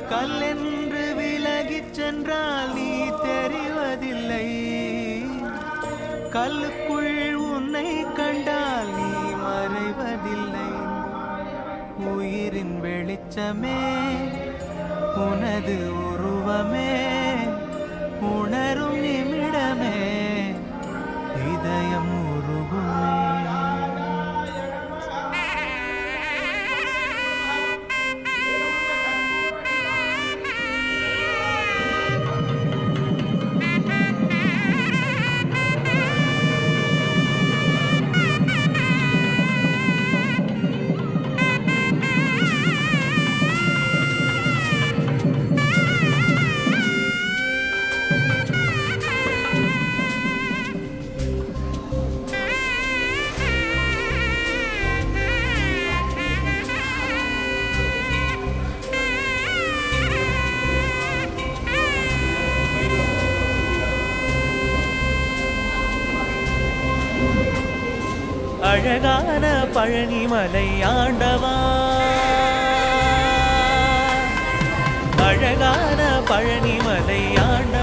கல்லென்று விலகிச் சென்றால் நீ தெரிவதில்லை கல்லுக்குள் உன்னை கண்டால் நீ மறைவதில்லை உயிரின் வெளிச்சமே உனது உருவமே உணரும் நிமிடமே இதயம் உருகுமே அழகான பழனிமலை ஆண்டவா அழகான பழனிமலை ஆண்டவா